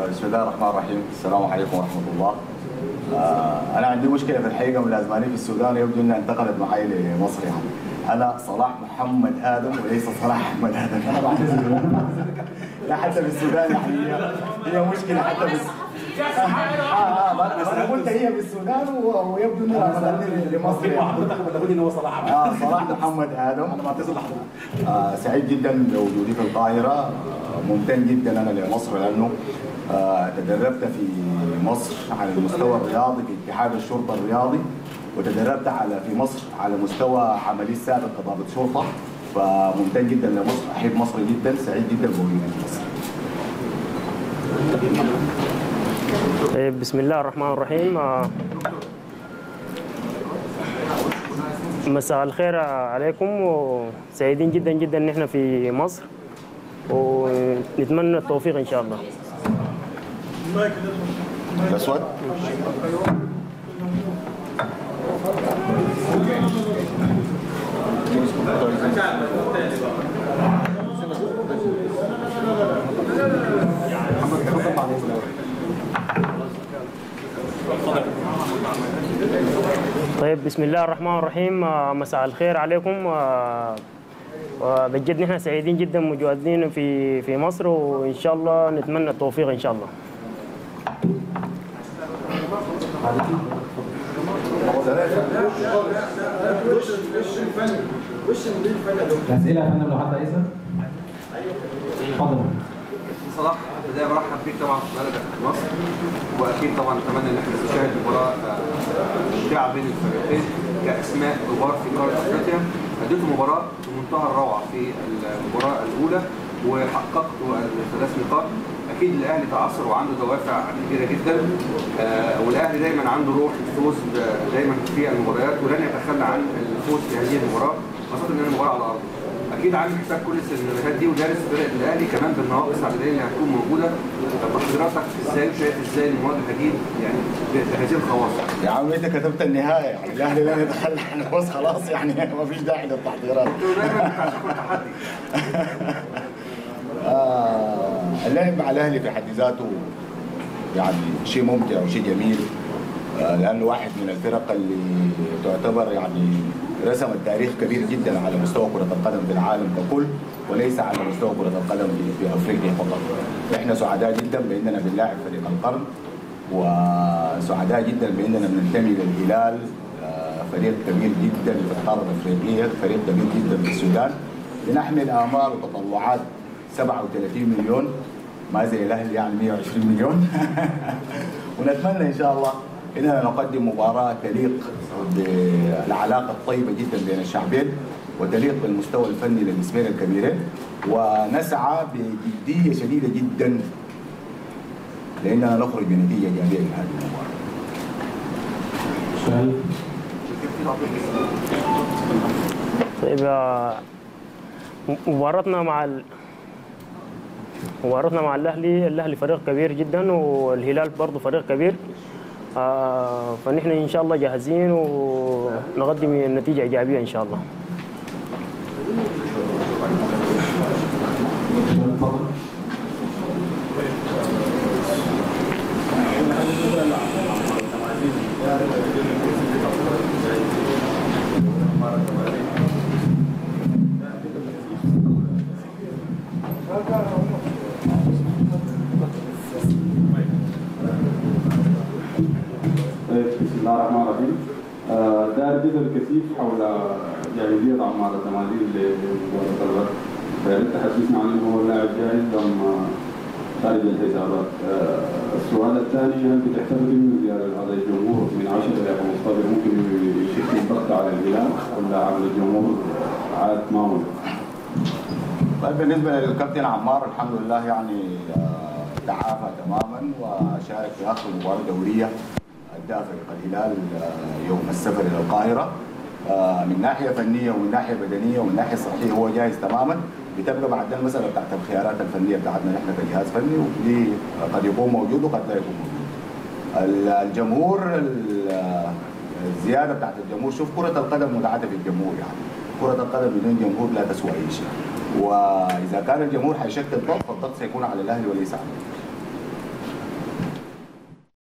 بسم الله الرحمن الرحيم السلام عليكم ورحمة الله آه، أنا عندي مشكلة في الحقيقة ملازماني في السودان يبدو أنها انتقلت معي لمصر يعني أنا صلاح محمد آدم وليس صلاح أحمد آدم أنا بعتذر لا حتى في السودان يعني هي هي مشكلة حتى في آه آه بس أنا قلت هي في السودان و- ويبدو أنها انتقلت لمصر يعني. حضرتك بلغوني ان هو صلاح عبد آه صلاح محمد آدم انا بعتذر لحضرتك آه سعيد جدا بوجودي في القاهرة آه ممتن جدا أنا لمصر لأنه آه تدربت في مصر على المستوى الرياضي في اتحاد الشرطة الرياضي وتدربت على في مصر على مستوى عملي سابق كضابط شرطة فممتن جدا لمصر أحب مصر جدا سعيد جدا بوجودي في مصر طيب بسم الله الرحمن الرحيم آه، مساء الخير عليكم وسعيدين جدا جدا ان احنا في مصر ونتمنى التوفيق ان شاء الله الأسود طيب بسم الله الرحمن الرحيم آه، مساء الخير عليكم آه، وبجد نحن سعيدين جدا متواجدين في في مصر وان شاء الله نتمنى التوفيق ان شاء الله أسئلة يا فندم لو حد عايزها؟ اتفضل صلاح بداية برحب بيك طبعا في بلدك في مصر واكيد طبعا اتمنى ان احنا نشاهد مباراة آه، ممتعة بين الفريقين كاسماء كبار في قارة افريقيا اديتوا مباراة بمنتهى الروعة في المباراة الاولى وحققتوا الثلاث نقاط اكيد الاهلي تعثر وعنده دوافع كبيرة جدا آه، والاهلي دايما عنده روح الفوز آه، دايما في المباريات ولن يتخلى عن الفوز في هذه المباراة خاصة ان المباراة على ارضه اكيد عامل حساب كل السيناريوهات دي ودارس فرق الاهلي كمان بالنواقص العدديه اللي هتكون موجوده طب حضرتك ازاي وشايف ازاي المواجهه دي يعني بهذه الخواص يا عم أنت كتبت النهاية يعني الأهلي لا يتخلى عن الفوز خلاص يعني ما فيش داعي للتحضيرات دايما بتعشقوا التحدي آه اللعب مع الاهلي في حد ذاته يعني شيء ممتع وشيء جميل آه لانه واحد من الفرق اللي تعتبر يعني رسمت تاريخ كبير جدا على مستوى كرة القدم في العالم ككل وليس على مستوى كرة القدم في- في افريقيا فقط. احنا سعداء جدا باننا بنلاعب فريق القرن وسعداء جدا باننا بننتمي للهلال آه، فريق كبير جدا في القاره الافريقيه، فريق كبير جدا في السودان. بنحمل امال وتطلعات 37 مليون ما زي الاهلي يعني 120 مليون ونتمنى ان شاء الله اننا نقدم مباراه تليق بالعلاقه الطيبه جدا بين الشعبين وتليق بالمستوى الفني للاسمين الكبيرين ونسعى بجديه شديده جدا لاننا نخرج بنتيجه ايجابيه من هذه المباراه. سؤال طيب آه، مباراتنا مع ال... مباراتنا مع الاهلي الاهلي فريق كبير جدا والهلال برضه فريق كبير آه فنحن ان شاء الله جاهزين ونقدم نتيجه ايجابيه ان شاء الله سؤال اتفضل طيب بسم الله الرحمن الرحيم آه، دار جدل كثيف حول جاهزية عمار التماثيل لمباراة الغد فهل تحدثنا عن انه هو اللاعب جاهز ام خارج الحسابات؟ آه، السؤال الثاني هل بتعتقد انه زيادة هذا الجمهور من 10 الى 15 ممكن يشكل ضغط على الهلال ولا عمل الجمهور عاد ما هو؟ طيب بالنسبه للكابتن عمار الحمد لله يعني آه، تعافى تماما وشارك في اخر مباراه دوريه اداها فريق الهلال آه، يوم السفر الى القاهره آه، من ناحيه فنيه ومن ناحيه بدنيه ومن ناحيه صحيه هو جاهز تماما بتبقى بعد المساله بتاعت الخيارات الفنيه بتاعتنا نحن كجهاز فني ودي قد يكون موجود وقد لا يكون موجود. ال- الجمهور ال- الزياده بتاعت الجمهور شوف كره القدم متعه في الجمهور يعني كره القدم بدون جمهور لا تسوى اي شيء واذا كان الجمهور حيشكل ضغط فالضغط سيكون على الاهلي وليس على